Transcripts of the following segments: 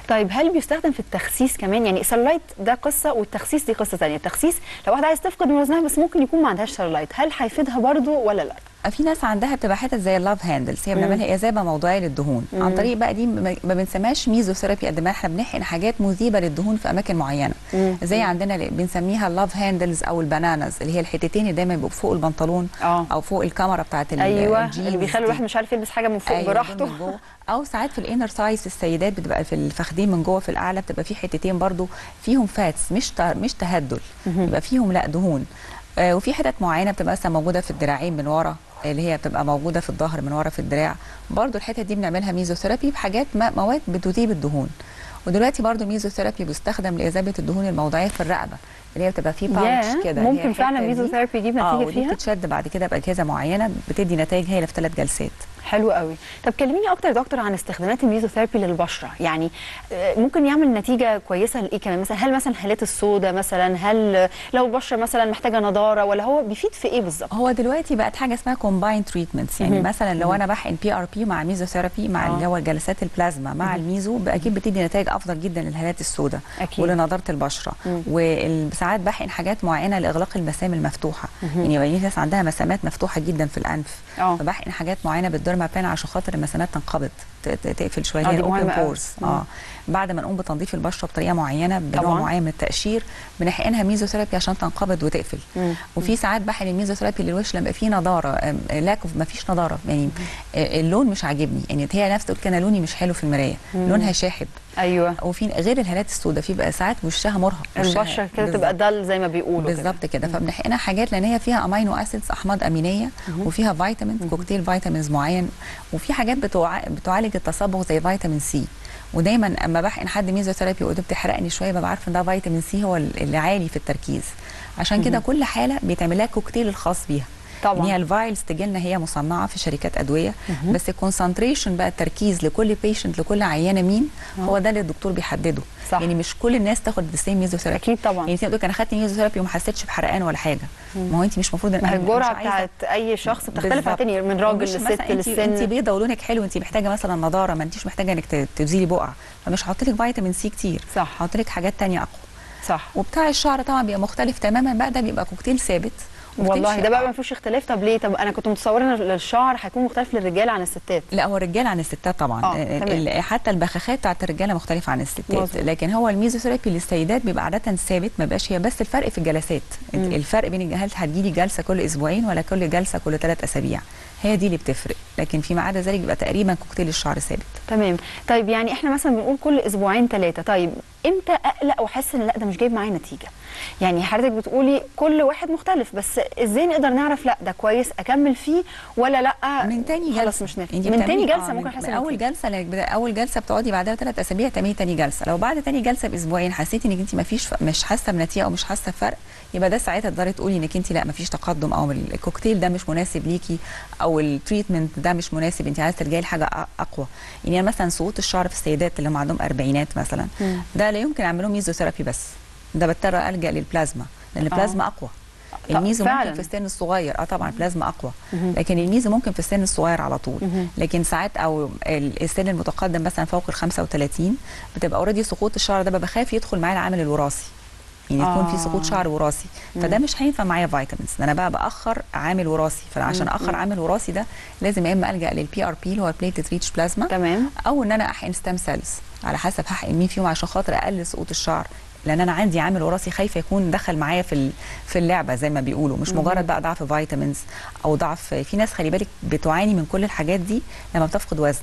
طيب هل بيستخدم في التخسيس كمان يعني السيلولايت ده قصه والتخسيس دي قصه ثانيه التخسيس لو واحده عايز تفقد من وزنها بس ممكن يكون ما عندهاش سيلولايت هل هيفيدها برضو ولا لا في ناس عندها بتبقى حتت زي اللاف هاندلز هي بنعملها اذابه موضعيه للدهون مم. عن طريق بقى دي ما ما بنسميهاش ميزوثيرابي قد ما احنا بنحقن حاجات مذيبه للدهون في اماكن معينه مم. زي عندنا اللي بنسميها اللاف هاندلز او البنانز اللي هي الحتتين اللي دايما بيبقوا فوق البنطلون اه او فوق الكاميرا بتاعت ال- ايوه الجينز اللي بيخلوا دي. الواحد مش عارف يلبس حاجه من فوق أيوة، براحته دول من جوه. او ساعات في الانر سايز السيدات بتبقى في الفخدين من جوه في الاعلى بتبقى في حتتين برضو فيهم فاتس مش ت- مش تهدل بيبقى فيهم لا دهون آه وفي حتت معينه بتبقى مثلا موجوده في الدراعين من ورا اللي هي بتبقى موجوده في الظهر من ورا في الدراع برضو الحتت دي بنعملها ميزوثيرابي بحاجات ما- مواد بتذيب الدهون ودلوقتي برضو ميزوثيرابي بيستخدم لاذابه الدهون الموضعيه في الرقبه اللي هي بتبقى فيه باوتش ياه، كده اللي هي ممكن فعلا الحتة دي. ميزوثيرابي يجيب اه نتيجه ودي فيها بتتشد بعد كده باجهزه معينه بتدي نتائج هايله في ثلاث جلسات حلو قوي طب كلميني اكتر يا دكتور عن استخدامات الميزوثيرابي للبشره يعني آه، ممكن يعمل نتيجه كويسه لايه كمان مثلا هل مثلا هالات السوداء مثلا هل لو البشره مثلا محتاجه نضاره ولا هو بيفيد في ايه بالظبط هو دلوقتي بقت حاجه اسمها كومباين تريتمنتس يعني مهم. مثلا لو انا بحقن بي ار بي مع ميزوثيرابي مع آه. اللي هو جلسات البلازما مع الميزو اكيد بتدي نتائج افضل جدا للهالات السوداء أكيد. ولنضاره البشره مم. وساعات بحقن حاجات معينه لاغلاق المسام المفتوحه يعني يبقى في ناس عندها مسامات مفتوحه جدا في الانف اه فبحقن حاجات معينه بالديرما بان عشان خاطر المسامات تنقبض ت- ت- تقفل شويه آه، هي دي الاوبن مهمة أوي. بورز مم. اه بعد ما نقوم بتنظيف البشره بطريقه معينه بنوع طبعاً. معين من التقشير بنحقنها ميزوثيرابي عشان تنقبض وتقفل مم. وفي ساعات بحقن الميزوثيرابي للوش لما يبقى فيه نضاره لاك ما فيش نضاره يعني آه، اللون مش عاجبني يعني هي نفس تقول كده لوني مش حلو في المرايه لونها شاحب ايوه وفي غير الهالات السوداء في بقى ساعات وشها مرهق وشها- البشره كده تبقى بالظبط. دل زي ما بيقولوا كده. بالظبط كده فبنحقنها حاجات لان هي فيها امينو اسيدز احماض امينيه وفيها فيتامينز كوكتيل فيتامينز معين وفي حاجات بتوع... بتعالج التصبغ زي فيتامين سي ودايما اما بحقن حد ميزوثيرابي وقلت بتحرقني شويه ببقى عارفه ان ده فيتامين سي هو اللي عالي في التركيز عشان كده كل حاله بيتعمل لها كوكتيل الخاص بيها طبعاً. يعني هي الفايلز تجي لنا هي مصنعه في شركات ادويه بس الكونسنتريشن بقى التركيز لكل بيشنت لكل عيانه مين هو ده اللي الدكتور بيحدده صح. يعني مش كل الناس تاخد السيم ميزوثيرابي اكيد طبعا يعني انت بتقولي انا خدت ميزوثيرابي وما حسيتش بحرقان ولا حاجه ما هو انت مش المفروض ما هي مش الجرعه عايزة- بتاعت اي شخص بتختلف بالظبط. عن تاني من راجل ومش لست مثلا انت انت للسن بيضه ولونك حلو انت محتاجه مثلا نضاره ما انتيش محتاجه انك ت- تزيلي بقع فمش هحط لك فيتامين سي كتير صح. هحط لك حاجات تانية اقوى صح وبتاع الشعر طبعا بيبقى مختلف تماما بقى ده بيبقى كوكتيل ثابت وكوكتيل والله ده شائع. بقى ما فيهوش اختلاف طب ليه طب انا كنت متصوره ان الشعر هيكون مختلف للرجال عن الستات لا هو الرجال عن الستات طبعا آه، ال- تمام. ال- حتى البخاخات بتاعت الرجاله مختلفه عن الستات مظبوط. لكن هو الميزوثيرابي للسيدات بيبقى عاده ثابت ما بقاش هي بس الفرق في الجلسات مم. الفرق بين هل هتجيلي جلسه كل اسبوعين ولا كل جلسه كل ثلاث اسابيع هي دي اللي بتفرق لكن فيما عدا ذلك بيبقى تقريبا كوكتيل الشعر ثابت تمام طيب يعني احنا مثلا بنقول كل اسبوعين ثلاثه طيب امتى اقلق واحس ان لا ده مش جايب معايا نتيجه يعني حضرتك بتقولي كل واحد مختلف بس ازاي نقدر نعرف لا ده كويس اكمل فيه ولا لا من تاني جلسه خلاص مش نافع انت من تاني بتعملي- جلسه آه، ممكن من- احس من اول جلسه لأنك بدا- اول جلسه بتقعدي بعدها ثلاث اسابيع تعملي تاني جلسه لو بعد تاني جلسه باسبوعين حسيتي انك انت ما فيش مش حاسه بنتيجه او مش حاسه بفرق يبقى ده ساعتها تقدري تقولي انك انت لا ما فيش تقدم او الكوكتيل ده مش مناسب ليكي او التريتمنت ده مش مناسب انت عايزه تلجئي لحاجه أ- اقوى يعني مثلا سقوط الشعر في السيدات اللي هم عندهم اربعينات مثلا مم. ده لا يمكن اعمل لهم ميزوثيرابي بس ده بضطر الجا للبلازما لان البلازما اقوى طب الميزو فعلاً. ممكن في السن الصغير اه طبعا البلازما اقوى مهم. لكن الميزو ممكن في السن الصغير على طول مهم. لكن ساعات او ال- السن المتقدم مثلا فوق ال 35 بتبقى اوريدي سقوط الشعر ده ببقى خايف يدخل معايا العامل الوراثي يعني يكون آه. في سقوط شعر وراثي فده مش هينفع معايا فيتامينز ده انا بقى باخر عامل وراثي فعشان اخر عامل وراثي ده لازم يا اما الجا للبي ار بي اللي هو البليتد ريتش بلازما تمام او ان انا احقن ستام سيلز على حسب هحقن مين فيهم عشان خاطر اقلل سقوط الشعر لان انا عندي عامل وراثي خايفه يكون دخل معايا في ال- في اللعبه زي ما بيقولوا مش مجرد بقى ضعف فيتامينز او ضعف في ناس خلي بالك بتعاني من كل الحاجات دي لما بتفقد وزن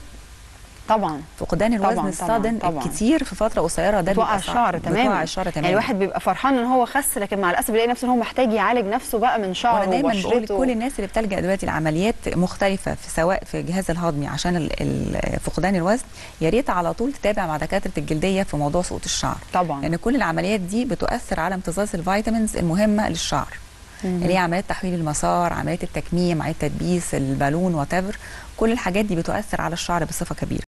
طبعا فقدان الوزن طبعاً، الصادم طبعاً. الكتير في فتره قصيره ده بتوقع بيبقى صعب. الشعر تماما بتوقع الشعر تماما يعني الواحد بيبقى فرحان ان هو خس لكن مع الاسف بيلاقي نفسه ان هو محتاج يعالج نفسه بقى من شعره وانا دايما بقول وبشرته لكل الناس اللي بتلجا دلوقتي لعمليات مختلفه في سواء في الجهاز الهضمي عشان ال- ال- فقدان الوزن يا ريت على طول تتابع مع دكاتره الجلديه في موضوع سقوط الشعر طبعا لان كل العمليات دي بتؤثر على امتصاص الفيتامينز المهمه للشعر اللي هي عمليات تحويل المسار عمليات التكميم عمليات تدبيس البالون وات كل الحاجات دي بتؤثر على الشعر بصفه كبيره